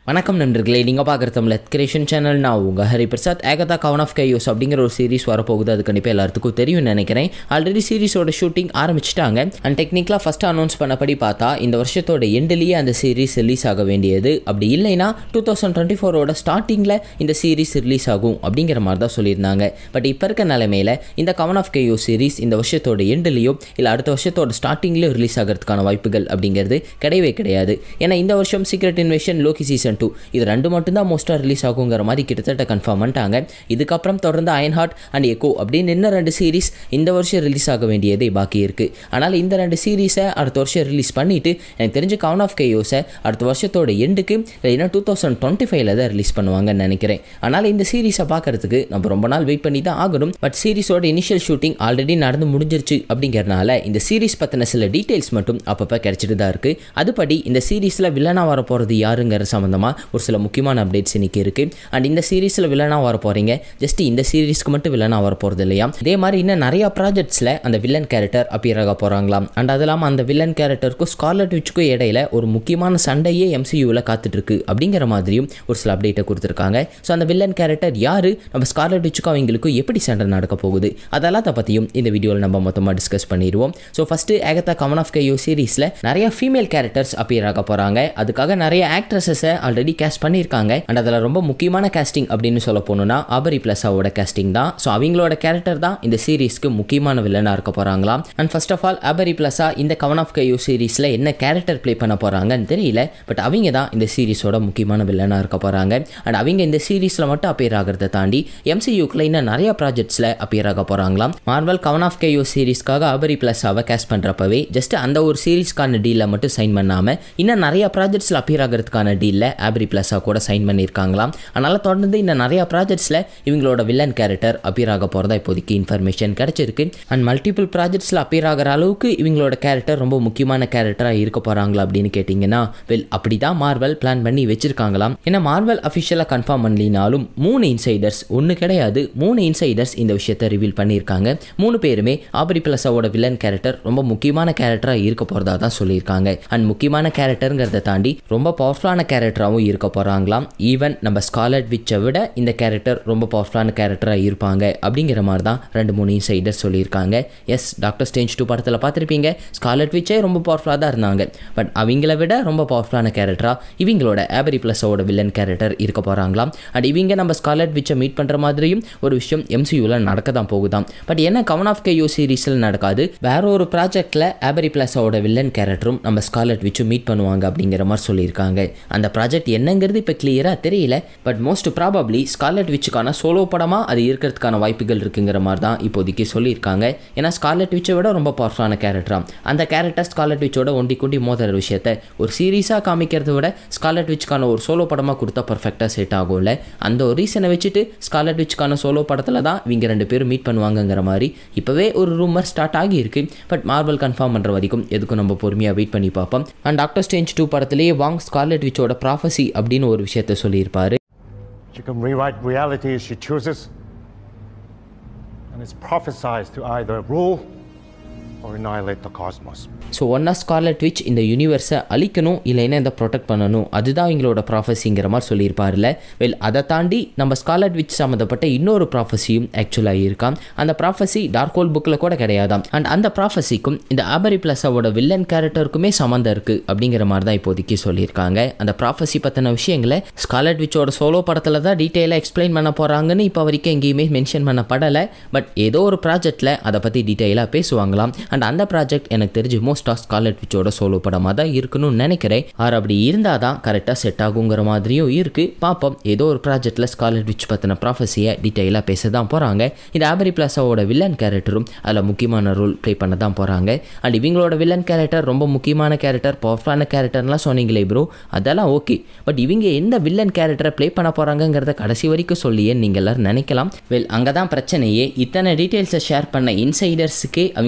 வணக்கம் நண்பர்களே நீங்கள் பார்க்குற தமிழ் கிரியேஷன் சேனல் நான் உங்கள் ஹரி பிரசாத் ஏகதா கவன் ஆஃப் கையோஸ் அப்படிங்கிற ஒரு சீரிஸ் வரப்போகுது அது கண்டிப்பாக எல்லாத்துக்கும் தெரியும்னு நினைக்கிறேன் ஆல்ரெடி சீரிஸோட ஷூட்டிங் ஆரம்பிச்சிட்டாங்க அண்ட் டெக்னிக்கலாக ஃபஸ்ட் அனௌன்ஸ் பண்ணபடி பார்த்தா இந்த வருஷத்தோட எண்ட்லேயே அந்த சீரிஸ் ரிலீஸ் ஆக வேண்டியது அப்படி இல்லைன்னா டூ தௌசண்ட் டுவெண்ட்டி ஃபோரோட ஸ்டார்டிங்கில் இந்த சீரிஸ் ரிலீஸ் ஆகும் அப்படிங்கிற மாதிரி தான் சொல்லியிருந்தாங்க பட் இப்போ இருக்க நிலைமையில் இந்த கவன் ஆஃப் கையோ சீரிஸ் இந்த வருஷத்தோட எண்ட்லேயோ இல்லை அடுத்த வருஷத்தோட ஸ்டார்டிங்லேயோ ரிலீஸ் ஆகிறதுக்கான வாய்ப்புகள் அப்படிங்கிறது கிடையவே கிடையாது ஏன்னா இந்த வருஷம் secret invasion Loki season two இது ரெண்டு மட்டும்தான் மோஸ்ட்டாக ரிலீஸ் ஆகுங்கிற மாதிரி கிட்டத்தட்ட கன்ஃபார்ம் பண்ணிட்டாங்க இதுக்கப்புறம் தொடர்ந்து அயன் ஹார்ட் அண்ட் எக்கோ அப்படின்னு இன்னும் ரெண்டு சீரிஸ் இந்த வருஷம் ரிலீஸ் ஆக வேண்டியதே பாக்கி இருக்குது ஆனால் இந்த ரெண்டு சீரீஸை அடுத்த வருஷம் ரிலீஸ் பண்ணிவிட்டு எனக்கு தெரிஞ்ச கவுன் ஆஃப் கேயோஸை அடுத்த வருஷத்தோட எண்டுக்கு இல்லைன்னா டூ தௌசண்ட் டுவெண்ட்டி ஃபைவ்ல தான் ரிலீஸ் பண்ணுவாங்கன்னு நினைக்கிறேன் ஆனால் இந்த சீரீஸை பார்க்கறதுக்கு நம்ம ரொம்ப நாள் வெயிட் பண்ணி தான் ஆகணும் பட் சீரிஸோட இனிஷியல் ஷூட்டிங் ஆல்ரெடி நடந்து முடிஞ்சிருச்சு அப்படிங்கிறனால இந்த சீரிஸ் பற்றின சில டீட்டெயில்ஸ் மட்டும் அப்பப்போ கிடைச்சிட்டு தான் இருக்குது அதுபடி இந்த சீரீஸில் வில்லனாக வர போகிறது யாருங்கிற சம்மந்தமாக ஒரு சில முக்கியமான அப்டேட்ஸ் இன்னைக்கு இருக்குது அண்ட் இந்த சீரீஸில் வில்லனாக வர போகிறீங்க ஜஸ்ட் இந்த சீரீஸ்க்கு மட்டும் வில்லனாக வர போகிறது இல்லையா இதே மாதிரி இன்னும் நிறைய ப்ராஜெக்ட்ஸில் அந்த வில்லன் கேரக்டர் அப்பியர் ஆக போகிறாங்களாம் அண்ட் அது இல்லாமல் அந்த வில்லன் கேரக்டருக்கும் ஸ்கார்லட் விச்சுக்கும் இடையில ஒரு முக்கியமான சண்டையே எம்சியூவில் காத்துட்ருக்கு அப்படிங்கிற மாதிரியும் ஒரு சில அப்டேட்டை கொடுத்துருக்காங்க ஸோ அந்த வில்லன் கேரக்டர் யார் நம்ம ஸ்கார்லட் விச்சுக்கும் அவங்களுக்கும் எப்படி சண்டை நடக்க போகுது அதெல்லாத்த பற்றியும் இந்த வீடியோவில் நம்ம மொத்தமாக டிஸ்கஸ் பண்ணிடுவோம் so first Agatha coven of chaos சீரீஸில் நிறைய ஃபீமேல் கேரக்டர்ஸ் அப்பியர் ஆக போகிறாங்க அதுக்காக நிறைய ஆக்ட்ரஸஸை ஆல்ரெடி கேஸ்ட் பண்ணியிருக்காங்க அண்ட் அதில் ரொம்ப முக்கியமான கேஸ்டிங் அப்படின்னு சொல்ல போகணுன்னா ஆபரி பிளஸாவோட கேஸ்டிங் தான் ஸோ அவங்களோட கேரக்டர் தான் இந்த சீரீஸ்க்கு முக்கியமான வில்லனாக இருக்க போகிறாங்களாம் and first of all Aubrey Plaza இந்த கவன் ஆஃப் கையூ சீரீஸில் என்ன கேரக்டர் ப்ளே பண்ண போகிறாங்கன்னு தெரியல பட் அவங்க தான் இந்த சீரீஸோட முக்கியமான வில்லனாக இருக்க போகிறாங்க அண்ட் அவங்க இந்த சீரீஸில் மட்டும் அப்பியர் ஆகிறத தாண்டி எம்சியூக்கில் இன்னும் நிறைய ப்ராஜெக்ட்ஸில் அப்பியர் ஆக போகிறாங்களாம் மார்வல் கவன் ஆஃப் கையூ சீரீஸ்க்காக ஆபரி பிளஸாவை கேஸ்ட் பண்ணுறப்பவே ஜஸ்ட் அந்த ஒரு சீரீஸ்க்கான டீலில் மட்டும் சைன் பண்ணாமல் இன்னும் நிறைய ப்ராஜெக்ட்ஸில் அப்பியர் ஆகிறதுக்கான டீலில் ஆபரி பிளஸா கூட சைன் பண்ணியிருக்காங்களாம் அதனால் தொடர்ந்து இன்னும் நிறைய ப்ராஜெக்ட்ஸில் இவங்களோட வில்லன் கேரக்டர் அப்பியர் ஆக போகிறதா இப்போதைக்கு இன்ஃபர்மேஷன் கிடச்சிருக்கு அண்ட் மல்டிபிள் ப்ராஜெக்ட்ஸில் அப்பியர் ஆகிற அளவுக்கு இவங்களோட கேரக்டர் ரொம்ப முக்கியமான கேரக்டராக இருக்க போகிறாங்களா அப்படின்னு கேட்டிங்கன்னா வெல் அப்படி தான் மார்வல் பிளான் பண்ணி வச்சிருக்காங்களாம் ஏன்னா மார்வல் அஃபிஷியலாக கன்ஃபார்ம் பண்ணலினாலும் மூணு இன்சைடர்ஸ் ஒன்று கிடையாது மூணு இன்சைடர்ஸ் இந்த விஷயத்தை ரிவீல் பண்ணியிருக்காங்க மூணு பேருமே ஆபரி பிளஸாவோட வில்லன் கேரக்டர் ரொம்ப முக்கியமான கேரக்டராக இருக்க போகிறதா தான் சொல்லியிருக்காங்க அண்ட் முக்கியமான கேரக்டருங்கிறத தாண்டி ரொம்ப பவர்ஃபுல்லான கேரக்டராகவும் இருக்க போகிறாங்களாம் ஈவன் நம்ம ஸ்காலட் விச்சை விட இந்த கேரக்டர் ரொம்ப பவர்ஃபுல்லான கேரக்டராக இருப்பாங்க அப்படிங்கிற மாதிரி தான் ரெண்டு மூணு இன்சைடர்ஸ் சொல்லியிருக்காங்க எஸ் டாக்டர் ஸ்டேஞ்ச் டூ படத்தில் பார்த்துருப்பீங்க ஸ்காலட் விச்சே ரொம்ப பவர்ஃபுல்லாக தான் இருந்தாங்க பட் அவங்கள விட ரொம்ப பவர்ஃபுல்லான கேரக்டராக இவங்களோட ஆபரி பிளஸோட வில்லன் கேரக்டர் இருக்க போகிறாங்களாம் அண்ட் இவங்க நம்ம ஸ்காலட் விச்சை மீட் பண்ணுற மாதிரியும் ஒரு விஷயம் எம்சியூவில் நடக்க தான் போகுதாம் பட் என்ன கவன் ஆஃப் கேயூ சீரீஸில் நடக்காது வேற ஒரு ப்ராஜெக்டில் ஆபரி பிளஸோட வில்லன் கேரக்டரும் நம்ம ஸ்காலட் விச்சு மீட் பண்ணுவாங்க அப்படிங்கிற மாதிரி சொல்லியிருக்காங்க அந்த ப்ராஜெக்ட் என்னங்கிறது இப்போ கிளியராக தெரியல பட் மோஸ்ட் ப்ராபப்ளி ஸ்கார்லெட் விச்சுக்கான சோலோ படமாக அது இருக்கிறதுக்கான வாய்ப்புகள் இருக்குங்கிற மாதிரி தான் இப்போதைக்கு சொல்லியிருக்காங்க ஏன்னா ஸ்கார்லெட் விச்சை விட ரொம்ப பவர்ஃபுல்லான கேரக்டராம் அந்த கேரக்டர் ஸ்கார்லெட் விச்சோட ஒண்டி குண்டி மோதுற விஷயத்த ஒரு சீரியஸாக காமிக்கிறத விட ஸ்கார்லெட் விச்சுக்கான ஒரு சோலோ படமாக கொடுத்தா பர்ஃபெக்டாக செட் ஆகும்ல அந்த ஒரு ரீசனை வச்சுட்டு ஸ்கார்லெட் விச்சுக்கான சோலோ படத்தில் தான் இவங்க ரெண்டு பேரும் மீட் பண்ணுவாங்கங்கிற மாதிரி இப்போவே ஒரு ரூமர் ஸ்டார்ட் ஆகியிருக்கு பட் மார்வல் கன்ஃபார்ம் பண்ணுற வரைக்கும் எதுக்கும் நம்ம பொறுமையாக வெயிட் பண்ணி பார்ப்போம் அண்ட் டாக்டர் ஸ்டேஞ்ச் டூ படத்திலேயே வாங் ஸ்கார்லெட் விச்சோட ப்ராஃபஸி அப்படின்னு ஒரு விஷயத்த சொல்லியிருப்பாரு She can rewrite reality as she chooses, and is prophesized to either rule or annihilate the cosmos. So ஒன்னா ஸ்கார்லெட் விச் இந்த யூனிவர்ஸை அழிக்கணும் இல்லைன்னா இந்த ப்ரொடெக்ட் பண்ணணும் அதுதான் எங்களோட ப்ராஃபஸிங்கிற மாதிரி சொல்லியிருப்பார்ல வெல் அதை தாண்டி நம்ம ஸ்கார்லெட் விச் சம்மந்தப்பட்ட இன்னொரு ப்ராஃபஸியும் ஆக்சுவலாக இருக்காம் அந்த ப்ராஃபஸி டார்க் ஹோல் புக்கில் கூட கிடையாதாம் அண்ட் அந்த ப்ராஃபஸிக்கும் இந்த ஆபரி பிளஸாவோட வில்லன் கேரக்டருக்குமே சம்மந்தம் இருக்குது அப்படிங்கிற மாதிரி தான் இப்போதைக்கு சொல்லியிருக்காங்க அந்த ப்ராஃபஸி பற்றின விஷயங்களை ஸ்கார்லெட் விச்சோட சோலோ படத்தில் தான் டீட்டெயிலாக எக்ஸ்பிளைன் பண்ண போகிறாங்கன்னு இப்போ வரைக்கும் எங்கேயுமே மென்ஷன் பண்ணப்படலை பட் ஏதோ ஒரு ப்ராஜெக்ட்டில் அதை பற்றி டீட்டெயிலாக பேசுவாங்களாம் அண்ட் அந்த ப்ராஜெக்ட் எனக்கு தெரிஞ்சு மோஸ்ட் ஆஃப் ஸ்கார்லெட் விச்சோட சோலோ படமாக தான் இருக்கணும்னு நினைக்கிறேன் ஆர் அப்படி இருந்தால் தான் கரெக்டாக செட் ஆகுங்கிற மாதிரியும் இருக்குது பார்ப்போம் ஏதோ ஒரு ப்ராஜெக்ட்டில் ஸ்கார்லெட் விச் பற்றின ப்ராஃபஸியை டீட்டெயிலாக பேச தான் போகிறாங்க இந்த ஆபரி பிளாஸாவோட வில்லன் கேரக்டரும் அதில் முக்கியமான ரோல் ப்ளே பண்ண தான் போகிறாங்க அண்ட் இவங்களோட வில்லன் கேரக்டர் ரொம்ப முக்கியமான கேரக்டர் பவர்ஃபுல்லான கேரக்டர்லாம் சொன்னீங்களே ப்ரோ அதெல்லாம் ஓகே பட் இவங்க எந்த வில்லன் கேரக்டரை ப்ளே பண்ண போகிறாங்கங்கிறத கடைசி வரைக்கும் சொல்லியே நீங்கள் எல்லாரும் நினைக்கலாம் வெல் அங்கே தான் பிரச்சனையே இத்தனை டீட்டெயில்ஸை ஷேர் பண்ண இன்சைடர்ஸுக்கு அவங்க என்ன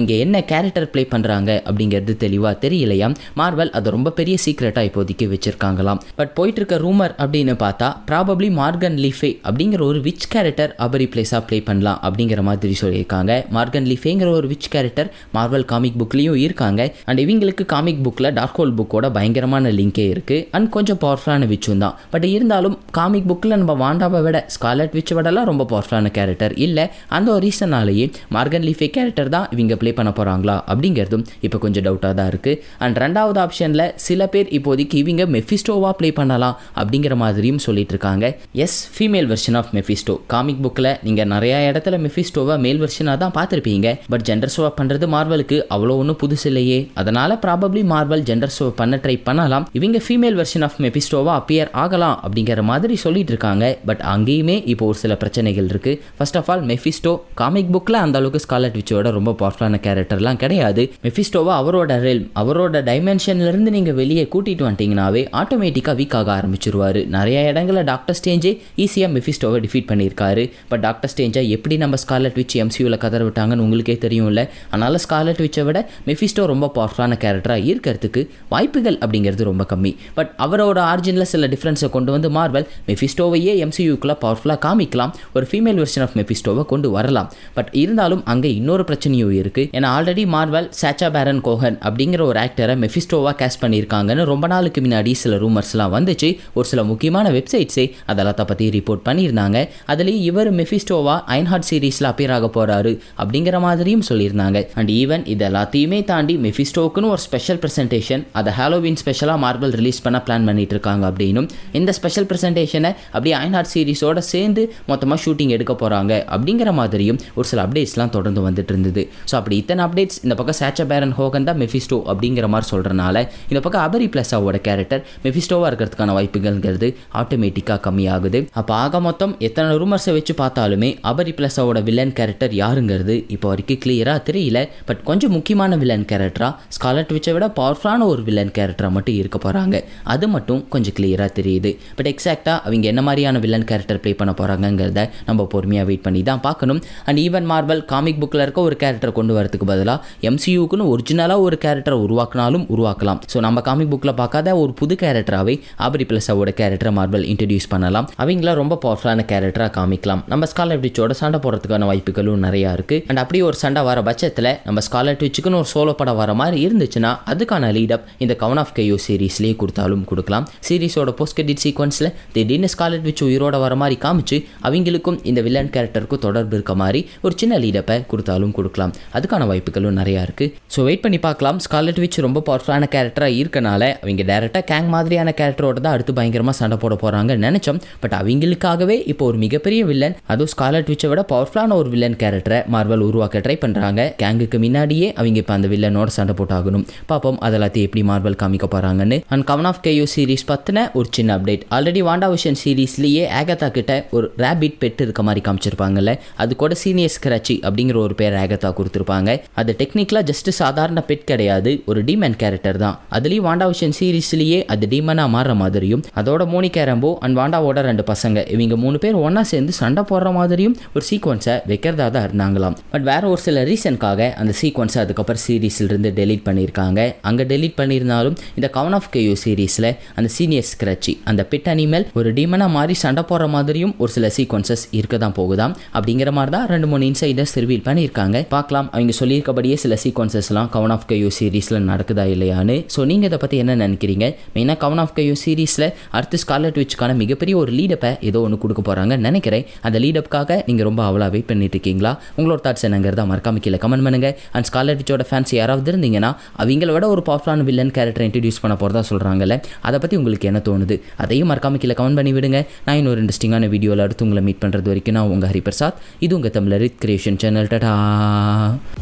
கேரக்டர் ப்ளே பண்ணுறாங்க அப்படிங்கிறது தெளிவாக தெரியலையா மார்வல் அதை ரொம்ப பெரிய சீக்ரெட்டாக இப்போதைக்கு வச்சிருக்காங்களாம் பட் போயிட்டு இருக்க ரூமர் அப்படின்னு பார்த்தா ப்ராபப்ளி மார்கன் லீஃபே அப்படிங்கிற ஒரு விச் கேரக்டர் அபரி பிளேஸாக ப்ளே பண்ணலாம் அப்படிங்கிற மாதிரி சொல்லியிருக்காங்க மார்கன் லீஃபேங்கிற ஒரு விச் கேரக்டர் மார்வல் காமிக் புக்லேயும் இருக்காங்க அண்ட் இவங்களுக்கு காமிக் புக்கில் டார்க் ஹோல் புக்கோட பயங்கரமான லிங்கே இருக்குது அண்ட் கொஞ்சம் பவர்ஃபுல்லான விச்சும் தான் பட் இருந்தாலும் காமிக் புக்கில் நம்ம வாண்டாவை விட ஸ்காலட் விச் விடலாம் ரொம்ப பவர்ஃபுல்லான கேரக்டர் இல்லை அந்த ஒரு ரீசனாலேயே மார்கன் லீஃபே கேரக்டர் தான் இவங்க ப்ளே பண்ண போகிறாங்களா அப்படிங்கிறதும் இப்போ கொஞ்சம் டவுட்டாக தான் இருக்குது அண்ட் ரெண்டாவது ஆப்ஷனில் சில பேர் இப்போதைக்கு இவங்க மெஃபிஸ்டோவாக ப்ளே பண்ணலாம் அப்படிங்கிற மாதிரியும் சொல்லிட்டு இருக்காங்க as female version of Mephisto comic புக்கில் நீங்கள் நிறையா இடத்துல மெஃபிஸ்டோவை மேல் வெர்ஷனாக தான் பார்த்துருப்பீங்க பட் ஜெண்டர் ஷோவை பண்ணுறது மார்வலுக்கு அவ்வளோ ஒன்றும் புதுசு இல்லையே அதனால் ப்ராபப்ளி மார்வல் ஜெண்டர் ஷோவை பண்ண ட்ரை பண்ணலாம் இவங்க ஃபீமேல் வெர்ஷன் ஆஃப் மெஃபிஸ்டோவாக அப்பியர் ஆகலாம் அப்படிங்கிற மாதிரி சொல்லிட்டு இருக்காங்க பட் அங்கேயுமே இப்போ ஒரு சில பிரச்சனைகள் இருக்குது first of all Mephisto comic புக்கில் அந்த அளவுக்கு ஸ்காலட் விச்சோட ரொம்ப பவர்ஃபுல்லான கேரக்டர்லாம் கிடையாது மெஃபிஸ்டோவை அவரோட ரெல் அவரோட டைமென்ஷன்லேருந்து நீங்கள் வெளியே கூட்டிகிட்டு வந்துட்டீங்கனாவே ஆட்டோமேட்டிக்காக வீக் ஆக ஆரம்பிச்சிருவார் நிறைய இடங்களில் டாக்டர் ஸ்டேஞ்சே ஈஸியாக மெஃபிஸ்டோவை டிஃபீட் பண்ணியிருக்காரு பட் டாக்டர் ஸ்டேஞ்சை எப்படி நம்ம ஸ்காலட் விச் எம்சியூவில் கதற விட்டாங்கன்னு உங்களுக்கே தெரியும்ல அதனால் ஸ்காலட் விச்சை விட மெஃபிஸ்டோ ரொம்ப பவர்ஃபுல்லான கேரக்டராக இருக்கிறதுக்கு வாய்ப்புகள் அப்படிங்கிறது ரொம்ப கம்மி பட் அவரோட ஆரிஜினில் சில டிஃப்ரென்ஸை கொண்டு வந்து மார்வல் மெஃபிஸ்டோவையே எம்சியூக்குள்ளே பவர்ஃபுல்லாக காமிக்கலாம் ஒரு ஃபீமேல் வெர்ஷன் ஆஃப் மெஃபிஸ்டோவை கொண்டு வரலாம் பட் இருந்தாலும் அங்கே இன்னொரு பிரச்சனையும் இருக்குது ஏன்னா ஆல்ரெடி மார்வல் சாச்சா பேரன் கோஹன் அப்படிங்கிற ஒரு ஆக்டரை மெஃபிஸ்டோவாக கேஸ்ட் பண்ணியிருக்காங்கன்னு ரொம்ப நாளுக்கு முன்னாடி சில ரூமர்ஸ்லாம் வந்துச்சு ஒரு சில முக்கியமான வெப்சைட்ஸே அதெல்லாம் பற்றி ரிப்போர்ட் பண்ணியிருந்தாங்க அதுலேயும் இவர் மெஃபிஸ்டோவா அயன்ஹார்ட் சீரீஸில் அப்பியர் ஆக போகிறாரு அப்படிங்கிற மாதிரியும் சொல்லியிருந்தாங்க அண்ட் ஈவன் இது எல்லாத்தையுமே தாண்டி மெஃபிஸ்டோக்குன்னு ஒரு ஸ்பெஷல் ப்ரெசன்டேஷன் அதை ஹாலோவின் ஸ்பெஷலாக மார்வல் ரிலீஸ் பண்ண பிளான் பண்ணிட்டு இருக்காங்க அப்படின்னும் இந்த ஸ்பெஷல் ப்ரெசன்டேஷனை அப்படியே அயன்ஹார்ட் சீரீஸோட சேர்ந்து மொத்தமாக ஷூட்டிங் எடுக்க போகிறாங்க அப்படிங்கிற மாதிரியும் ஒரு சில அப்டேட்ஸ்லாம் தொடர்ந்து வந்துட்டு இருந்தது ஸோ அப்படி இத்தனை அப்டேட்ஸ் இந்த பக்கம் சேச்சா பேரன் ஹோகன் தான் மெஃபிஸ்டோ அப்படிங்கிற மாதிரி சொல்கிறனால இந்த பக்கம் அபரி பிளஸாவோட கேரக்டர் மெஃபிஸ்டோவாக இருக்கிறதுக்கான வாய்ப்புகள்ங்கிறது ஆட்டோமேட்டிக்காக கம்மியாகுது அப்போ ஆக மொத்தம் எத்தனை ரூமர்ஸை வச்சு பார்த்தாலுமே அபரி பிளஸாவோட வில்லன் கேரக்டர் யாருங்கிறது இப்போ வரைக்கும் கிளியராக தெரியல பட் கொஞ்சம் முக்கியமான வில்லன் கேரக்டராக ஸ்காலட் விச்சை விட பவர்ஃபுல்லான ஒரு வில்லன் கேரக்டராக மட்டும் இருக்க போகிறாங்க அது மட்டும் கொஞ்சம் கிளியராக தெரியுது பட் எக்ஸாக்டாக அவங்க என்ன மாதிரியான வில்லன் கேரக்டர் ப்ளே பண்ண போகிறாங்கங்கிறத நம்ம பொறுமையாக வெயிட் பண்ணி தான் பார்க்கணும் அண்ட் ஈவன் மார்வல் காமிக் புக்கில் இருக்க ஒரு கேரக்டர் கொண்டு வரதுக்கு பதிலாக எம்சியூக்குன்னு ஒரிஜினலாக ஒரு கேரக்டரை உருவாக்கினாலும் உருவாக்கலாம் ஸோ நம்ம காமிக் புக்கில் பார்க்காத ஒரு புது கேரக்டராகவே ஆபரி பிளஸாவோட கேரக்டரை மார்வல் இன்ட்ரடியூஸ் பண்ணலாம் அவங்கள ரொம்ப பவர்ஃபுல்லான கேரக்டராக காமிக்கலாம் நம்ம ஸ்காலட் விச்சோட சண்டை போடுறதுக்கான வாய்ப்புகளும் நிறையா இருக்குது அண்ட் அப்படியே ஒரு சண்டை வர பட்சத்தில் நம்ம ஸ்காலட் விச்சுக்குன்னு ஒரு சோலோ படம் வர மாதிரி இருந்துச்சுன்னா அதுக்கான லீடப் இந்த கவுன் ஆஃப் கையோ சீரீஸ்லேயே கொடுத்தாலும் கொடுக்கலாம் சீரீஸோட போஸ்ட் கிரெடிட் சீக்வன்ஸில் திடீர்னு ஸ்காலட் விச் உயிரோட வர மாதிரி காமிச்சு அவங்களுக்கும் இந்த வில்லன் கேரக்டருக்கும் தொடர்பு இருக்க மாதிரி ஒரு சின்ன லீடப்பை கொடுத்தாலும் கொடுக்கலாம் அதுக்கான வாய்ப்புகளும் நிறையா இருக்குது ஸோ வெயிட் பண்ணி பார்க்கலாம் ஸ்காலட் விச் ரொம்ப பவர்ஃபுல்லான கேரக்டராக இருக்கனால அவங்க டேரெக்டாக கேங் மாதிரியான கேரக்டரோட தான் அடுத்து பயங்கரமாக சண்டை போட போகிறாங்கன்னு நினச்சோம் பட் அவங்களுக்காகவே இப்போ ஒரு மிகப்பெரிய வில்லன் அதுவும் ஸ்காலட் விச்சை விட பவர்ஃபுல்லான ஒரு வில்லன் கேரக்டரை மார்வல் உருவாக்க ட்ரை பண்ணுறாங்க கேங்குக்கு முன்னாடியே அவங்க இப்போ அந்த வில்லனோட சண்டை போட்டாகணும் பார்ப்போம் அதெல்லாத்தையும் எப்படி மார்வல் காமிக்க போகிறாங்கன்னு அண்ட் கவன் ஆஃப் கேயூ சீரிஸ் பற்றின ஒரு சின்ன அப்டேட் ஆல்ரெடி வாண்டா விஷன் சீரீஸ்லேயே ஆகத்தா கிட்ட ஒரு ரேபிட் பெட் இருக்க மாதிரி காமிச்சிருப்பாங்கல்ல அது கூட சீனியர் ஸ்கிராச்சி அப்படிங்கிற ஒரு பேர் ஆகத்தா கொடுத்துருப்பாங்க அது டெக்னிக்கலாக ஜஸ்ட் சாதாரண பெட் கிடையாது ஒரு டீமன் கேரக்டர் தான் அதுலேயும் வாண்டா விஷன் சீரீஸ்லேயே அது டீமனாக மாறுற மாதிரியும் அதோட மோனிகா ரம்போ அண்ட் வாண்டாவோட ரெண்டு பசங்க இவங்க மூணு பேர் ஒன்றா சேர்ந்து சண்டை போடுற மாதிரியும் ஒரு சீக்வன்ஸை வைக்கிறதா தான் இருந்தாங்களாம் பட் வேற ஒரு சில ரீசனுக்காக அந்த சீக்வன்ஸை அதுக்கப்புறம் சீரீஸ்லேருந்து டெலீட் பண்ணியிருக்காங்க அங்கே டெலீட் பண்ணியிருந்தாலும் இந்த கவன் ஆஃப் கேயூ சீரீஸில் அந்த சீனியர் ஸ்கிராச்சி அந்த பிட் அனிமல் ஒரு டீமனாக மாறி சண்டை போடுற மாதிரியும் ஒரு சில சீக்வன்சஸ் இருக்க தான் போகுதாம் அப்படிங்கிற மாதிரி தான் ரெண்டு மூணு இன்சைடர்ஸ் ரிவீல் பண்ணியிருக்காங்க பார்க்கலாம் அவங்க சொல்லியிருக்கபடியே சில சீக்வன்சஸ்லாம் கவன் ஆஃப் கையோ சீரீஸில் நடக்குதா இல்லையான்னு ஸோ நீங்கள் இதை பற்றி என்ன நினைக்கிறீங்க மெயினாக கவன் ஆஃப் கையோ சீரீஸில் அடுத்து ஸ்கார்லட் விச்சுக்கான மிகப்பெரிய ஒரு லீடப்பை ஏதோ ஒன்று கொடுக்க போகிறாங்கன்னு நினைக்கிறேன் அந்த லீடப்காக நீங்கள் ரொம்ப அவ்வளோ வெயிட் பண்ணிட்டு இருக்கீங்களா உங்களோட தாட்ஸ் என்னங்கிறத மறக்காம கீழே கமெண்ட் பண்ணுங்கள் அண்ட் ஸ்கார்லட் விச்சோட ஃபேன்ஸ் யாராவது இருந்தீங்கன்னா அவங்கள விட ஒரு பவர்ஃபுல்லான வில்லன் கேரக்டர் இன்ட்ரடியூஸ் பண்ண போகிறதா சொல்கிறாங்கல்ல அதை பற்றி உங்களுக்கு என்ன தோணுது அதையும் மறக்காம கீழே கமெண்ட் பண்ணி விடுங்க நான் இன்னொரு இன்ட்ரெஸ்டிங்கான வீடியோவில் அடுத்து உங்களை மீட் பண்ணுறது வரைக்கும் நான் உங்கள் ஹரிபிரசாத் இது உங்கள் தமிழ் ரித் கிரியேஷன் சேனல் டடா